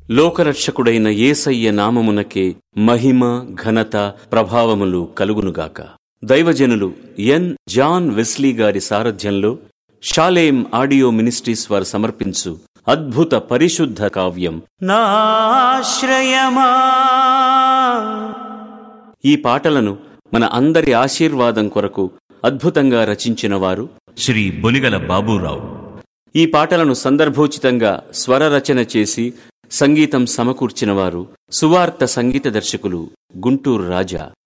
లోకరక్షకుడైన యేసయ్య నామమునకే మహిమ ఘనత ప్రభావములు కలుగునుగాక దైవజనులు ఎన్ జాన్ వెస్లీ గారి సారథ్యంలో షాలేం ఆడియో మినిస్ట్రీస్ వారు సమర్పించు అద్భుత పరిశుద్ధ కావ్యం నాశ్రయమా ఈ పాటలను మన అందరి ఆశీర్వాదం కొరకు అద్భుతంగా రచించిన వారు శ్రీ బొలిగల బాబూరావు ఈ పాటలను సందర్భోచితంగా స్వర రచన చేసి సంగీతం సమకూర్చిన వారు సువార్త సంగీత దర్శకులు గుంటూరు రాజా